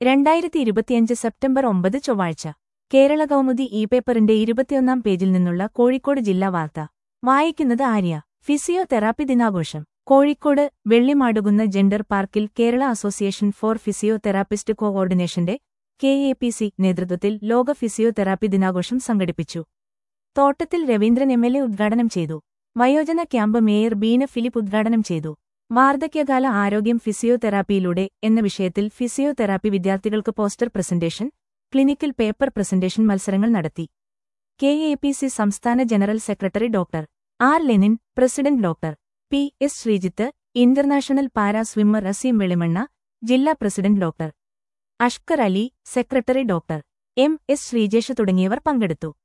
രണ്ടായിരത്തി ഇരുപത്തിയഞ്ച് സെപ്റ്റംബർ ഒമ്പത് ചൊവ്വാഴ്ച കേരള കൗമുദി ഇ പേപ്പറിന്റെ ഇരുപത്തിയൊന്നാം പേജിൽ നിന്നുള്ള കോഴിക്കോട് ജില്ലാ വാർത്ത വായിക്കുന്നത് ആര്യ ഫിസിയോതെറാപ്പി ദിനാഘോഷം കോഴിക്കോട് വെള്ളിമാടുകുന്ന ജെൻഡർ പാർക്കിൽ കേരള അസോസിയേഷൻ ഫോർ ഫിസിയോതെറാപ്പിസ്റ്റ് കോഓർഡിനേഷന്റെ കെ എ പി സി നേതൃത്വത്തിൽ ലോക ഫിസിയോതെറാപ്പി ദിനാഘോഷം സംഘടിപ്പിച്ചു തോട്ടത്തിൽ രവീന്ദ്രൻ എം എൽ എ ഉദ്ഘാടനം ചെയ്തു വയോജന ക്യാമ്പ് മേയർ ബീന ഫിലിപ്പ് ഉദ്ഘാടനം ചെയ്തു വാർദ്ധക്യകാല ആരോഗ്യം ഫിസിയോതെറാപ്പിയിലൂടെ എന്ന വിഷയത്തിൽ ഫിസിയോതെറാപ്പി വിദ്യാർത്ഥികൾക്ക് poster presentation clinical paper presentation മത്സരങ്ങൾ നടത്തി കെ എ പി സി സംസ്ഥാന general secretary doctor R Lenin president doctor P S Sreejith international para swimmer Azeem Velimanna ജില്ലാ president doctor Ashkar Ali secretary doctor M S Sreejesh തുടങ്ങിയവർ പങ്കെടുത്തു